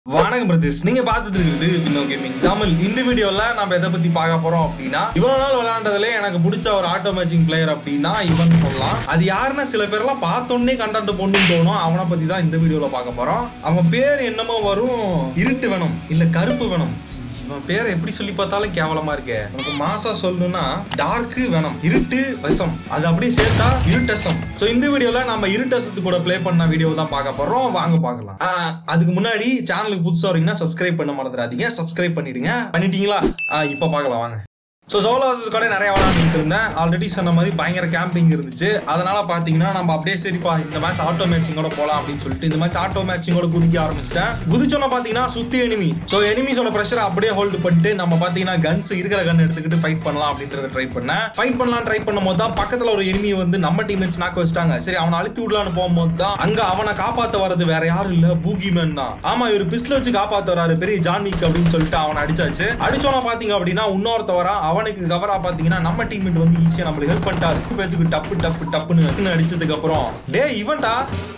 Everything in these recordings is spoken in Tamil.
வணக்கம் பிரதேஷ் நீங்க பார்த்துட்டு இருக்குது பின்னோ கேமிங் தமிழ் இந்த வீடியோல நம்ம எதை பத்தி பார்க்க போறோம் அப்படின்னா இவ்வளவு நாள் விளையாண்டதுல எனக்கு பிடிச்ச ஒரு ஆட்டோ மேட்சிங் பிளேயர் அப்படின்னா இவன் சொல்லலாம் அது யாருன்னா சில பேர்லாம் பார்த்தோன்னே கண்டென்ட் பொண்ணுன்னு தோணும் அவனை பத்தி தான் இந்த வீடியோல பார்க்க போறோம் அவன் பேர் என்னமோ வரும் இருட்டு வேணும் இல்ல கருப்பு வேணும் இவன் பேரை எப்படி சொல்லி பார்த்தாலும் கேவலமா இருக்கே உனக்கு மாசா சொல்லணும்னா டார்க்கு வேணும் இருட்டு வசம் அது அப்படியே சேர்த்தா இருட்டசம் சோ இந்த வீடியோல நம்ம இருட்டசத்து கூட ப்ளே பண்ண வீடியோ தான் பார்க்க போறோம் வாங்க பார்க்கலாம் ஆஹ், அதுக்கு முன்னாடி சேனலுக்கு புதுசா வரீங்கன்னா சப்ஸ்கிரைப் பண்ண மறந்துடாதீங்க சப்ஸ்கிரைப் பண்ணிடுங்க பண்ணிட்டீங்களா ஆஹ், இப்ப பார்க்கலாம் வாங்க ஸோ சோலோ ஹவுசஸ் கூட நிறைய விளாண்டுட்டு இருந்தேன் ஆல்ரெடி சொன்ன மாதிரி பயங்கர கேம்பிங் இருந்துச்சு அதனால பார்த்தீங்கன்னா நம்ம அப்படியே சரிப்பா இந்த மேட்ச் ஆட்டோ மேட்சிங்கோட போகலாம் அப்படின்னு சொல்லிட்டு இந்த மேட்ச் ஆட்டோ மேட்சிங்கோட குதிக்க ஆரம்பிச்சிட்டேன் குதிச்சோன்னா பார்த்தீங்கன்னா சுத்தி எனிமி ஸோ எனிமிஸோட ப்ரெஷரை அப்படியே ஹோல்டு பண்ணிட்டு நம்ம பார்த்தீங்கன்னா கன்ஸ் இருக்கிற கன் எடுத்துக்கிட்டு ஃபைட் பண்ணலாம் அப்படின்றத ட்ரை பண்ணேன் ஃபைட் பண்ணலாம் ட்ரை பண்ணும் போது தான் பக்கத்தில் ஒரு எனிமி வந்து நம்ம டீம்மேட்ஸ் நாக்க வச்சிட்டாங்க சரி அவனை அழுத்தி விடலான்னு போகும்போது தான் அங்க அவனை காப்பாத்த வர்றது வேற யாரும் இல்ல பூகி மேன் தான் ஆமா இவர் பிஸ்ல வச்சு காப்பாத்த வராரு பெரிய ஜான்விக் அப்படின்னு சொல்லிட்டு அவனை அடிச்சாச்சு அடிச்சோன்னா பாத்தீங்க அப்படின்னா இன்னொருத்த வரா அவனுக்கு கவரா பாத்தீங்கன்னா நம்ம டீம்மேட் வந்து ஈஸியா நம்மளுக்கு ஹெல்ப் பண்ணிட்டாரு பேத்துக்கு டப்பு டப்பு டப்புன்னு அடிச்சதுக்கு அப்புறம் டே இவன்டா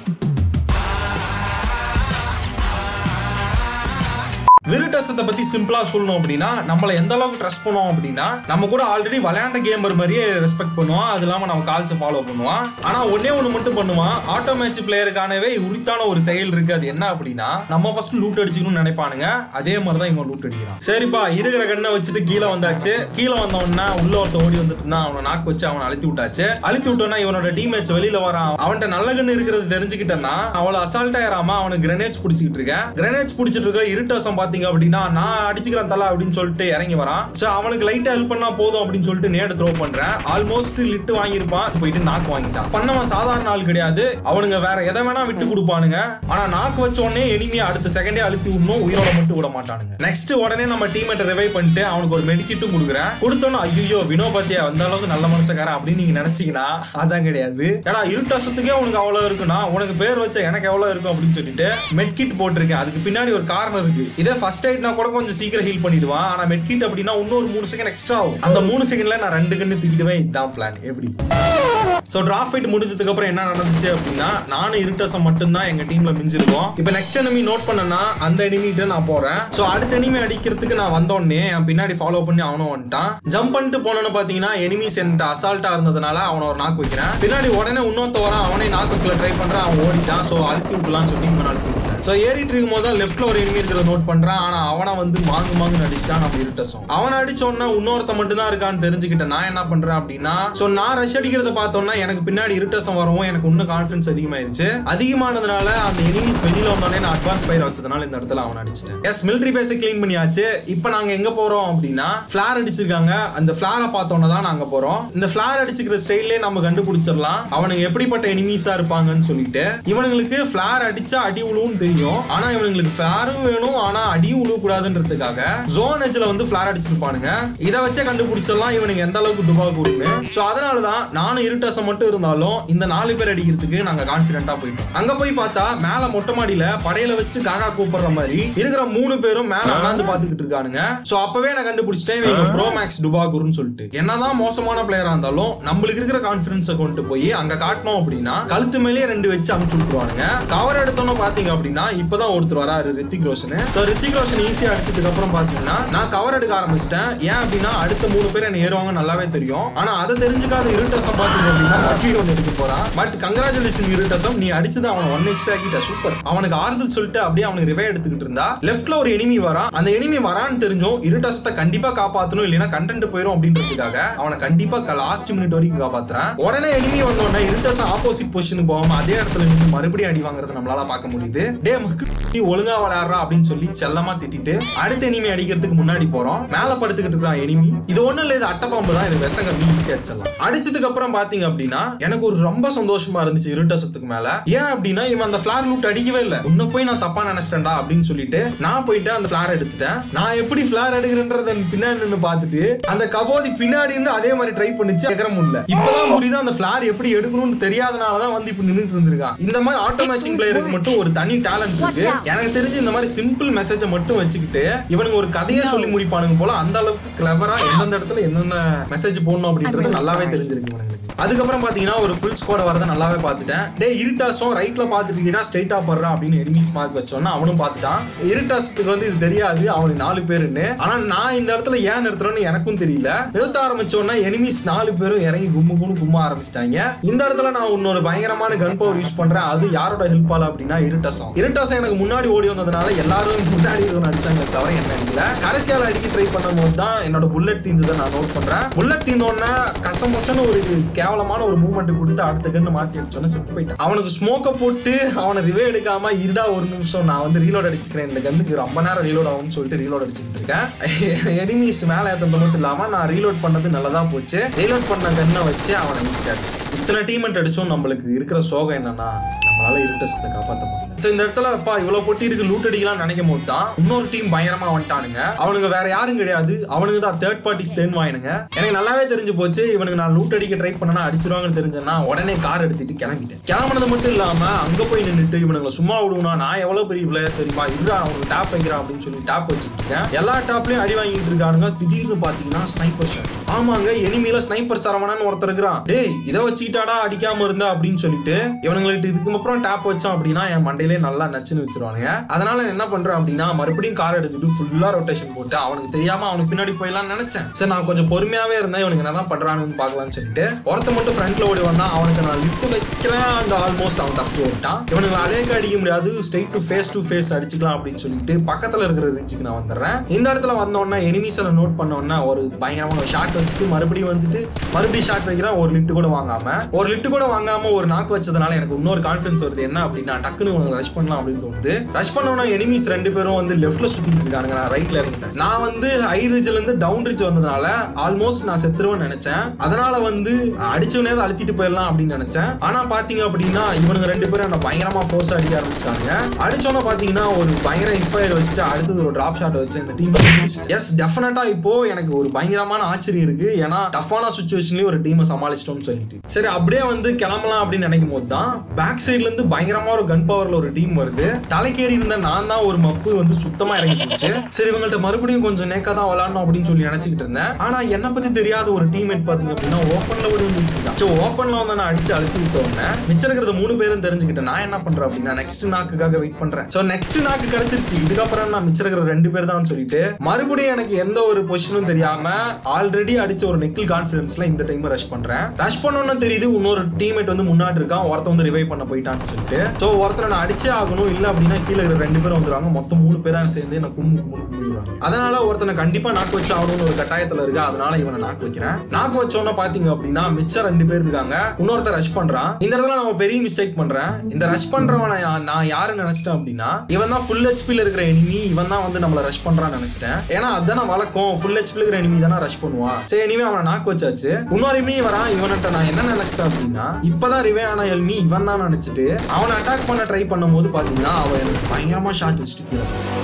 விருட்டசத்தை பத்தி சிம்பிளா சொல்லணும் அப்படின்னா நம்மள எந்த அளவுக்கு ட்ரஸ்ட் பண்ணுவோம் அப்படின்னா நம்ம கூட ஆல்ரெடி விளையாண்ட கேமர் மாதிரியே ரெஸ்பெக்ட் பண்ணுவான் அது இல்லாம நம்ம கால்ஸ் ஃபாலோ பண்ணுவான் ஆனா ஒன்னே ஒண்ணு மட்டும் பண்ணுவான் ஆட்டோ மேட்ச் பிளேயருக்கானவே உரித்தான ஒரு செயல் இருக்கு அது என்ன அப்படின்னா நம்ம ஃபர்ஸ்ட் லூட் அடிச்சுக்கணும்னு நினைப்பானுங்க அதே மாதிரி தான் இவன் லூட் அடிக்கிறான் சரிப்பா இருக்கிற கண்ணை வச்சுட்டு கீழே வந்தாச்சு கீழே வந்த உடனே உள்ள ஒருத்த ஓடி வந்துட்டு இருந்தான் அவனை நாக்கு வச்சு அவனை அழுத்தி விட்டாச்சு அழுத்தி விட்டோன்னா இவனோட டீம்மேட்ஸ் வெளியில வரான் அவன்கிட்ட நல்ல கண்ணு இருக்கிறது தெரிஞ்சுக்கிட்டேன்னா அவளை அசால்ட் ஆயிராம அவனுக்கு கிரனேட்ஸ் பிடிச்சிக்கிட்டு இருக்கேன் கிரனேட்ஸ் பிடிச்சிட்டு இருக்க இருட்டசம் பாத்தீங்க அப்படின்னா நான் அடிச்சுக்கிறேன் தலை அப்படின்னு சொல்லிட்டு இறங்கி வரான் சோ அவனுக்கு லைட்டா ஹெல்ப் பண்ணா போதும் அப்படின்னு சொல்லிட்டு நேடு த்ரோ பண்றேன் ஆல்மோஸ்ட் லிட்டு வாங்கியிருப்பான் போயிட்டு நாக்கு வாங்கிட்டான் பண்ணவன் சாதாரண ஆள் கிடையாது அவனுங்க வேற எதை வேணா விட்டு கொடுப்பானுங்க ஆனா நாக்கு வச்ச உடனே எனிமியா அடுத்த செகண்டே அழுத்தி விடணும் உயிரோட மட்டும் விட மாட்டானுங்க நெக்ஸ்ட் உடனே நம்ம டீமேட்டை ரிவைவ் பண்ணிட்டு அவனுக்கு ஒரு மெடிக்கிட்டும் கொடுக்குறேன் கொடுத்தோன்னா ஐயோ வினோ பாத்தியா அந்த அளவுக்கு நல்ல மனுஷக்காரன் அப்படின்னு நீங்க நினைச்சீங்கன்னா அதான் கிடையாது ஏடா இருட்டசத்துக்கே உனக்கு அவ்வளவு இருக்குன்னா உனக்கு பேர் வச்ச எனக்கு எவ்வளவு இருக்கும் அப்படின்னு சொல்லிட்டு மெட்கிட் போட்டிருக்கேன் அதுக்கு பின்னாடி ஒரு காரணம் இருக்கு இதே ஃபர்ஸ்ட் எய்ட்னா கூட கொஞ்சம் சீக்கிரம் ஹீல் பண்ணிடுவான் ஆனா மெட்கிட் அப்படின்னா இன்னொரு மூணு செகண்ட் எக்ஸ்ட்ரா ஆகும் அந்த மூணு செகண்ட்ல நான் ரெண்டு கண்ணு தூக்கிடுவேன் இதுதான் பிளான் எப்படி சோ டிராப் ஃபைட் முடிஞ்சதுக்கு அப்புறம் என்ன நடந்துச்சு அப்படின்னா நானும் இருட்டசம் மட்டும்தான் எங்க டீம்ல மிஞ்சிருக்கோம் இப்போ நெக்ஸ்ட் enemy நோட் பண்ணனா அந்த எனிமிட்ட நான் போறேன் சோ அடுத்த enemy அடிக்கிறதுக்கு நான் வந்த உடனே என் பின்னாடி ஃபாலோ பண்ணி அவனும் வந்துட்டான் ஜம்ப் பண்ணிட்டு போனோன்னு பாத்தீங்கன்னா எனிமிஸ் என்கிட்ட அசால்ட்டா இருந்ததுனால அவனை ஒரு நாக்கு வைக்கிறேன் பின்னாடி உடனே இன்னொருத்த வரான் அவனே நாக்கு வைக்கல ட்ரை பண்றான் அவன் ஓடிட்டான் சோ அழுத்தி விடலாம்னு சொல்லி இவன் அழுத்தி விட்டேன் சோ ஏறிட்டு இருக்கும் போது தான் லெஃப்ட்ல ஒரு enemy இருக்கிறத நோட் பண்றான் ஆனா அவனை வந்து மாங்கு மாங்கு அடிச்சிட்டான் நம்ம இருட்டசம் அவன் அடிச்ச உடனே இன்னொருத்த மட்டும் தான் இருக்கான்னு தெரிஞ்சுக்கிட்டேன் நான் என்ன பண்றேன் அப்படின்னா சோ நான் ரஷ் அடிக்கிறத பார்த்தோன்னா எனக்கு பின்னாடி இருட்டசம் வரவும் எனக்கு இன்னும் கான்ஃபிடன்ஸ் அதிகமாயிருச்சு அதிகமானதுனால அந்த எனிமீஸ் வெளியில வந்தோடனே நான் அட்வான்ஸ் ஃபயர் வச்சதுனால இந்த இடத்துல அவன் அடிச்சிட்டேன் எஸ் மிலிட்டரி பேஸை க்ளீன் பண்ணியாச்சு இப்போ நாங்க எங்க போறோம் அப்படின்னா ஃபிளார் அடிச்சிருக்காங்க அந்த ஃபிளாரை பார்த்தோன்னே தான் நாங்க போறோம் இந்த ஃபிளார் அடிச்சுக்கிற ஸ்டைல்லே நம்ம கண்டுபிடிச்சிடலாம் அவனுங்க எப்படிப்பட்ட எனிமீஸா இருப்பாங்கன்னு சொல்லிட்டு இவனுங்களுக்கு ஃபிளார் அடிச்சா அடி உழுவும் தெரியும் ஆனா இவனுங்களுக்கு ஃபிளாரும் வேணும் ஆனா அடியும் உழுவ கூடாதுன்றதுக்காக ஜோன் எட்ஜ்ல வந்து ஃபிளார் அடிச்சிருப்பானுங்க இதை வச்சே கண்டுபிடிச்சிடலாம் இவனுங்க எந்த அளவுக்கு டுபா கூடுன்னு சோ அதனால தான் நானும் இருட்டசம் மட்டும் இருந்தாலும் இந்த நாலு பேர் அடிக்கிறதுக்கு நாங்க கான்பிடண்டா போயிட்டோம் அங்க போய் பார்த்தா மேல மொட்டை மாடியில படையில வச்சுட்டு காக்கா கூப்பிடுற மாதிரி இருக்கிற மூணு பேரும் மேல உட்காந்து பாத்துக்கிட்டு இருக்கானுங்க சோ அப்பவே நான் கண்டுபிடிச்சிட்டேன் இவங்க ப்ரோ மேக்ஸ் டுபாகுருன்னு சொல்லிட்டு என்னதான் மோசமான பிளேயரா இருந்தாலும் நம்மளுக்கு இருக்கிற கான்பிடன்ஸை கொண்டு போய் அங்க காட்டணும் அப்படின்னா கழுத்து மேலேயே ரெண்டு வச்சு அமுச்சு விட்டுருவானுங்க கவர் எடுத்தோன்னு பாத்தீங்க அப்படின்னா இப்பதான் ஒருத்தர் வராரு ரித்திக் ரோஷன் சோ ரித்திக் ரோஷன் ஈஸியா அடிச்சதுக்கு அப்புறம் பாத்தீங்கன்னா நான் கவர் எடுக்க ஆரம்பிச்சிட்டேன் ஏன் அப்படின்னா அடுத்த மூணு பேர் என்ன ஏறுவாங்க நல்லாவே தெரியும் ஆனா அதை தெரிஞ்சுக்காத இருட்டசம் பாத்தீங்க அப்படின்னா மற்றொரு ஒன்று எடுக்க போறான் பட் கங்க்ராச்சுலேஷன் இருட்டசம் நீ அடிச்சது அவன் ஒன் ஹெச்பி ஆக்கிட்ட சூப்பர் அவனுக்கு ஆறுதல் சொல்லிட்டு அப்படியே அவனுக்கு ரிவே எடுத்துக்கிட்டு இருந்தா லெஃப்ட்ல ஒரு எனிமி வரான் அந்த எனிமி வரான்னு தெரிஞ்சும் இருட்டசத்தை கண்டிப்பா காப்பாத்தணும் இல்லைன்னா கண்டென்ட் போயிடும் அப்படின்றதுக்காக அவனை கண்டிப்பா லாஸ்ட் மினிட் வரைக்கும் காப்பாத்துறான் உடனே எனிமி வந்த உடனே இருட்டசம் ஆப்போசிட் பொசிஷன் போகாம அதே இடத்துல நின்று மறுபடியும் அடி வாங்குறத நம்மளால பார்க்க முடியுது டே மக்கு நீ ஒழுங்கா விளையாடுறா அப்படின்னு சொல்லி செல்லமா திட்டிட்டு அடுத்த எனிமி அடிக்கிறதுக்கு முன்னாடி போறோம் மேல படுத்துக்கிட்டு இருக்கான் எனிமி இது ஒண்ணும் இல்ல இது அட்டப்பாம்பு தான் இது விஷங்க ஈஸி அடிச்சிடலாம் அடிச்சதுக்கு அப்புறம் பாத்தீங்க அப்படின்னா எனக்கு ஒரு ரொம்ப சந்தோஷமா இருந்துச்சு இருட்டசத்துக்கு மேல ஏன் அப்படின்னா இவன் அந்த ஃபிளார் லூட் அடிக்கவே இல்ல உன்ன போய் நான் தப்பா நினைச்சிட்டேன்டா அப்படின்னு சொல்லிட்டு நான் போயிட்டு அந்த ஃபிளார் எடுத்துட்டேன் நான் எப்படி ஃபிளார் எடுக்கிறேன்றத பின்னாடி நின்னு பார்த்துட்டு அந்த கபோதி பின்னாடி இருந்து அதே மாதிரி ட்ரை பண்ணிச்சு எகர முடியல இப்பதான் புரியுது அந்த ஃபிளார் எப்படி எடுக்கணும்னு தெரியாதனால தான் வந்து இப்ப நின்னுட்டு இருந்திருக்கான் இந்த மாதிரி ஆட்டோ மேட்சிங் பிளேயருக்கு மட்டும் ஒரு தனி டேலண்ட் இருக்கு எனக்கு தெரிஞ்சு இந்த மாதிரி சிம்பிள் மெசேஜை மட்டும் வச்சுக்கிட்டு இவனுக்கு ஒரு கதையை சொல்லி முடிப்பானுங்க போல அந்த அளவுக்கு கிளவரா எந்தெந்த இடத்துல என்னென்ன மெசேஜ் போடணும் அப்படின்றது நல்லாவே தெரிஞ்சிருக்கு இவனுங்களுக்கு அதுக்கப்புறம் பாத்தீங்கன்னா ஒரு ஃபுல் ஸ்குவாட் வரதை நல்லாவே பார்த்துட்டேன் டே இருட்டாஸும் ரைட்ல பார்த்துட்டு இருக்கீடா ஸ்ட்ரைட்டா போடுறான் அப்படின்னு எனிமீஸ் மார்க் வச்சோன்னா அவனும் பார்த்துட்டான் இருட்டாசத்துக்கு வந்து இது தெரியாது அவனுக்கு நாலு பேருன்னு ஆனா நான் இந்த இடத்துல ஏன் நிறுத்துறேன்னு எனக்கும் தெரியல நிறுத்த ஆரம்பிச்சோன்னா எனிமீஸ் நாலு பேரும் இறங்கி கும்மு கும்மு கும்ம ஆரம்பிச்சிட்டாங்க இந்த இடத்துல நான் இன்னொரு பயங்கரமான கன் பவர் யூஸ் பண்றேன் அது யாரோட ஹெல்ப்பால அப்படின்னா இருட்டசம் இருட்டசம் எனக்கு முன்னாடி ஓடி வந்ததுனால எல்லாரும் முன்னாடி இவன் அடிச்சாங்க தவிர என்ன இல்ல கடைசியால அடிக்க ட்ரை பண்ணும்போது தான் என்னோட புல்லட் தீந்ததை நான் நோட் பண்றேன் புல்லட் தீந்தோடனே கசமசன்னு ஒரு கேவலமான ஒரு மூமெண்ட் கொடுத்து அடுத்த கன்னு மாத்தி அடிச்சோன்னு செத்து போயிட்டான் அவனுக்கு ஸ்மோக்கை போட்டு அவனை ரிவே எடுக்காம இருடா ஒரு நிமிஷம் நான் வந்து ரீலோட் அடிச்சுக்கிறேன் இந்த கன்னுக்கு ரொம்ப நேரம் ரீலோட் ஆகும்னு சொல்லிட்டு ரீலோட் அடிச்சுட்டு இருக்கேன் எனிமீஸ் மேல ஏத்தது மட்டும் இல்லாம நான் ரீலோட் பண்ணது நல்லதா போச்சு ரீலோட் பண்ண கன்னை வச்சு அவனை ஈஸியா அடிச்சு இத்தனை டீமெண்ட் அடிச்சும் நம்மளுக்கு இருக்கிற சோகம் என்னன்னா நம்மளால இருட்டசத்தை காப்பாற்ற முடியல So, இந்த இடத்துல அப்பா இவ்வளவு பொட்டி இருக்கு லூட் அடிக்கலாம் நினைக்கும் போது தான் இன்னொரு டீம் பயங்கரமா வந்துட்டானுங்க அவனுங்க வேற யாரும் கிடையாது அவனுங்க தான் தேர்ட் பார்ட்டிஸ் தேன் வாயினுங்க எனக்கு நல்லாவே தெரிஞ்சு போச்சு இவனுக்கு நான் லூட் அடிக்க ட்ரை பண்ணனா அடிச்சிருவாங்கன்னு தெரிஞ்சேன்னா உடனே கார் எடுத்துட்டு கிளம்பிட்டேன் கிளம்புனது மட்டும் இல்லாம அங்க போய் நின்னுட்டு இவனுங்களை சும்மா விடுவனா நான் எவ்வளவு பெரிய பிளேயர் தெரியுமா இதுதான் அவனுக்கு டாப் வைக்கிறான் அப்படின்னு சொல்லி டாப் வச்சுட்டு இருக்கேன் எல்லா டாப்லயும் அடி வாங்கிட்டு இருக்கானுங்க திடீர்னு பாத்தீங்கன்னா ஸ்னைப்பர் ஷாட் ஆமாங்க எனிமியில ஸ்னைப்பர் சரவணன் ஒருத்தர் இருக்கிறான் டேய் இதை வச்சுக்கிட்டாடா அடிக்காம இருந்தா அப்படின்னு சொல்லிட்டு இவனுங்களுக்கு இதுக்கு அப்புறம் டாப் வச்சான் அப்படின்னா என் மண்டையிலே நல்லா நச்சுன்னு வச்சிருவானுங்க அதனால நான் என்ன பண்றேன் அப்படின்னா மறுபடியும் கார் எடுத்துட்டு ஃபுல்லா ரொட்டேஷன் போட்டு அவனுக்கு தெரியாம அவனுக்கு பின்னாடி போயிடலாம்னு நினைச்சேன் சரி நான் கொஞ்சம் பொறுமையாவே இருந்தேன் இவனுக்கு என்ன தான் பண்றானுன்னு பார்க்கலாம்னு சொல்லிட்டு ஒருத்த மட்டும் ஃப்ரண்ட்ல ஓடி வந்தான் அவனுக்கு நான் லிஃப்ட் வைக்கிறேன் அந்த ஆல்மோஸ்ட் அவன் தப்பிச்சு ஓட்டான் இவனுக்கு அலேக்க அடிக்க முடியாது straight to face to face அடிச்சுக்கலாம் அப்படின்னு சொல்லிட்டு பக்கத்துல இருக்கிற ரீச்சுக்கு நான் வந்துடுறேன் இந்த இடத்துல வந்த உடனே எனிமீஸை நோட் பண்ண உடனே ஒரு பயங்கரமான ஷாட் வச்சுட்டு மறுபடியும் வந்துட்டு மறுபடியும் ஷாட் வைக்கிறேன் ஒரு லிட்டு கூட வாங்காம ஒரு லிட்டு கூட வாங்காம ஒரு நாக்கு வச்சதுனால எனக்கு இன்னொரு கான்ஃபிடன்ஸ் வருது என்ன அப்படின்னா டக்குன்னு உனக்கு ரஷ் பண்ணலாம் அப்படின்னு தோணுது ரஷ் பண்ணவன எனிமீஸ் ரெண்டு பேரும் வந்து லெஃப்ட்ல சுத்திட்டு இருக்காங்க நான் ரைட்ல இறங்கிட்டேன் நான் வந்து ஹை ரிட்ஜ்ல இருந்து டவுன் ரிட்ஜ் வந்ததுனால ஆல்மோஸ்ட் நான் செத்துருவேன்னு நினைச்சேன் அதனால வந்து அடிச்சவனே தான் அழுத்திட்டு போயிடலாம் அப்படின்னு நினைச்சேன் ஆனா பாத்தீங்க அப்படின்னா இவனுங்க ரெண்டு பேரும் என்ன பயங்கரமா ஃபோர்ஸ் அடிக்க ஆரம்பிச்சிட்டாங்க அடிச்சோன்னா பாத்தீங்கன்னா ஒரு பயங்கர இன்ஃபயர் வச்சுட்டு அடுத்தது ஒரு டிராப் ஷாட் வச்சு இந்த டீம் எஸ் டெஃபினட்டா இப்போ எனக்கு ஒரு பயங்கரமான ஆச்சரியம் இருக்கு ஏன்னா டஃபான சுச்சுவேஷன்லயும் ஒரு டீமை சமாளிச்சிட்டோம்னு சொல்லிட்டு சரி அப்படியே வந்து கிளம்பலாம் அப்படின்னு நினைக்கும் போது தான் பேக் சைட்ல இருந்து பயங்கரமா ஒரு கன் பவர்ல ஒரு டீம் வருது தலைக்கேறி இருந்த நான் தான் ஒரு மப்பு வந்து சுத்தமா இறங்கி போச்சு சரி இவங்கள்ட்ட மறுபடியும் கொஞ்சம் நேக்கா தான் விளாடணும் அப்படின்னு சொல்லி நினைச்சுக்கிட்டு இருந்தேன் ஆனா என்ன பத்தி தெரியாத ஒரு டீம்மேட் பாத்தீங்க அப்படின்னா ஓப்பன்ல ஒரு ஸோ ஓப்பன்ல வந்து நான் அடிச்சு அழுத்தி விட்ட உடனே மிச்சம் இருக்கிறது மூணு பேரும் தெரிஞ்சுக்கிட்டேன் நான் என்ன பண்றேன் அப்படின்னா நெக்ஸ்ட் நாக்குக்காக வெயிட் பண்றேன் ஸோ நெக்ஸ்ட் நாக்கு கிடைச்சிருச்சு இதுக்கப்புறம் நான் மிச்சம் இருக்கிற ரெண்டு பேர் தான் சொல்லிட்டு மறுபடியும் எனக்கு எந்த ஒரு பொசிஷனும் தெரியாம ஆல்ரெடி அடிச்ச ஒரு நெக்கில் கான்ஃபிடன்ஸ்ல இந்த டைம் ரஷ் பண்றேன் ரஷ் பண்ணணும்னு தெரியுது இன்னொரு டீம்மேட் வந்து முன்னாடி இருக்கான் ஒருத்தன் வந்து ரிவைவ் பண்ண போயிட்டான்னு சொல்லிட்டு ஸோ ஒருத்தரை நான் அடிச்சே ஆகணும் இல்ல அப்படின்னா கீழே இருக்கிற ரெண்டு பேரும் வந்துருவாங்க மொத்தம் மூணு பேரா சேர்ந்து என்ன கும்மு கும்மு கும்பிடுவாங்க அதனால ஒருத்தனை கண்டிப்பா நாக்கு வச்சு ஆகணும்னு ஒரு கட்டாயத்துல இருக்கு அதனால இவனை நாக்கு வைக்கிறேன் நாக்கு வச்சோன்னா பாத்தீங்க அப்படின்னா மிச்சம் ரெண்டு பேர் இருக்காங்க இன்னொருத்தர் ரஷ் பண்றான் இந்த இடத்துல நம்ம பெரிய மிஸ்டேக் பண்றேன் இந்த ரஷ் பண்றவனை யா- நான் யாருன்னு நினைச்சிட்டேன் அப்படின்னா இவன் தான் ஃபுல் ஹெச்பில இருக்கிற எனிமி இவன் தான் வந்து நம்மள ரஷ் பண்றான்னு நினைச்சிட்டேன் ஏன்னா அதான வழக்கம் ஃபுல் ஹெச்பில இருக்கிற எனிமி தானே ரஷ் பண்ணுவான் சரி எனிமே அவனை நாக்கு வச்சாச்சு இன்னொரு எனிமி வரான் இவன்கிட்ட நான் என்ன நினைச்சிட்டேன் அப்படின்னா இப்பதான் ரிவே ஆன எல்மி இவன் தான் நினைச்சிட்டு அவனை அட்டாக் பண்ண ட்ரை பண்ணும்போது பாத்தீங்கன்னா அவன் எனக்கு பயங்கரமா ஷாட் வச்சுட்டு கீழே போட்டான்.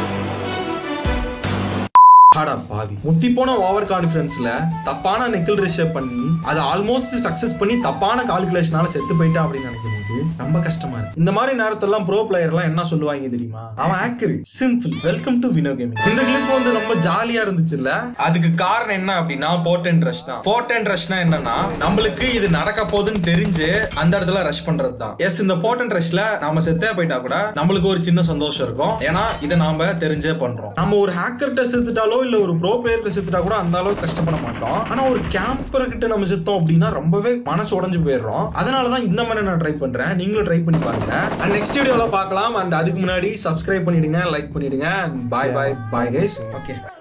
அடா பாவி முத்தி போன ஓவர் கான்ஃபிடன்ஸ்ல தப்பான நெக்கிள் ரிஷப் பண்ணி அதை ஆல்மோஸ்ட் சக்சஸ் பண்ணி தப்பான கால்குலேஷனால செத்து போயிட்டான் அப்படின்னு நினைக்கும் போது ரொம்ப கஷ்டமா இருக்கு இந்த மாதிரி நேரத்தெல்லாம் ப்ரோ பிளேயர் எல்லாம் என்ன சொல்லுவாங்க தெரியுமா அவன் ஆக்கரி simple welcome to Vino gaming இந்த கிளிப் வந்து ரொம்ப ஜாலியா இருந்துச்சுல்ல அதுக்கு காரணம் என்ன அப்படின்னா போர்ட் ரஷ் தான் போர்ட் ரஷ்னா என்னன்னா நம்மளுக்கு இது நடக்க போகுதுன்னு தெரிஞ்சு அந்த இடத்துல ரஷ் பண்றது தான் எஸ் இந்த போர்ட் ரஷ்ல நாம செத்தே போயிட்டா கூட நம்மளுக்கு ஒரு சின்ன சந்தோஷம் இருக்கும் ஏன்னா இதை நாம தெரிஞ்சே பண்றோம் நம்ம ஒரு ஹேக்கர்கிட்ட செத்துட்டாலோ இல்ல ஒரு ப்ரோ பிளேயர்கிட்ட செத்துட்டா கூட அந்த அளவுக்கு கஷ்டப்பட மாட்டோம் ஆனா ஒரு கேம்பர் கிட்ட நம்ம செத்தோம் அப்படின்னா ரொம்பவே மனசு உடைஞ்சு போயிடுறோம் அதனாலதான் இந்த மாதிரி நான் ட்ரை பண்றேன் நீங்களும் ட்ரை பண்ணி பாருங்க அண்ட் நெக்ஸ்ட் வீடியோல பார்க்கலாம் அண்ட் அதுக்கு முன்னாடி சப்ஸ்கிரைப் பண்ணிடுங்க லைக் பண்ணிடுங்க பாய் பாய் பாய் கைஸ் ஓகே